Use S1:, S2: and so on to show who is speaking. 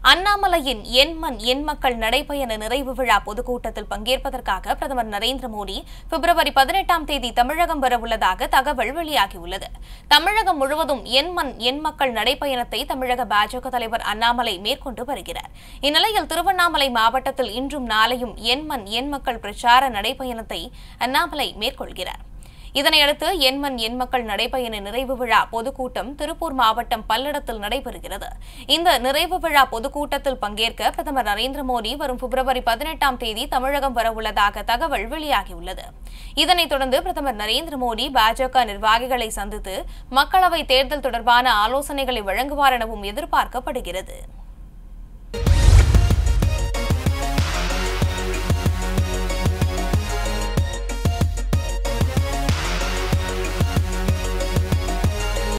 S1: அண்ணாமலையின் என் மண் என் மக்கள் நடைபயண நிறைவு விழா பொதுக்கூட்டத்தில் பங்கேற்பதற்காக பிரதமர் நரேந்திர மோடி பிப்ரவரி பதினெட்டாம் தேதி தமிழகம் வரவுள்ளதாக தகவல் வெளியாகியுள்ளது தமிழகம் முழுவதும் என் மண் என் மக்கள் நடைபயணத்தை தமிழக பாஜக தலைவர் அண்ணாமலை மேற்கொண்டு வருகிறார் இந்நிலையில் திருவண்ணாமலை மாவட்டத்தில் இன்றும் நாளையும் என் மண் என் மக்கள் பிரச்சார நடைபயணத்தை அண்ணாமலை மேற்கொள்கிறார் இதனையடுத்து எண்மண் எண் மக்கள் நடைபயண நிறைவு விழா பொதுக்கூட்டம் திருப்பூர் மாவட்டம் பல்லடத்தில் நடைபெறுகிறது இந்த நிறைவு விழா பொதுக்கூட்டத்தில் பங்கேற்க பிரதமர் நரேந்திர மோடி வரும் பிப்ரவரி பதினெட்டாம் தேதி தமிழகம் வரவுள்ளதாக தகவல் வெளியாகியுள்ளது இதனைத் தொடர்ந்து பிரதமர் நரேந்திர மோடி பாஜக நிர்வாகிகளை சந்தித்து மக்களவைத் தேர்தல் தொடர்பான ஆலோசனைகளை வழங்குவார் எனவும் எதிர்பார்க்கப்படுகிறது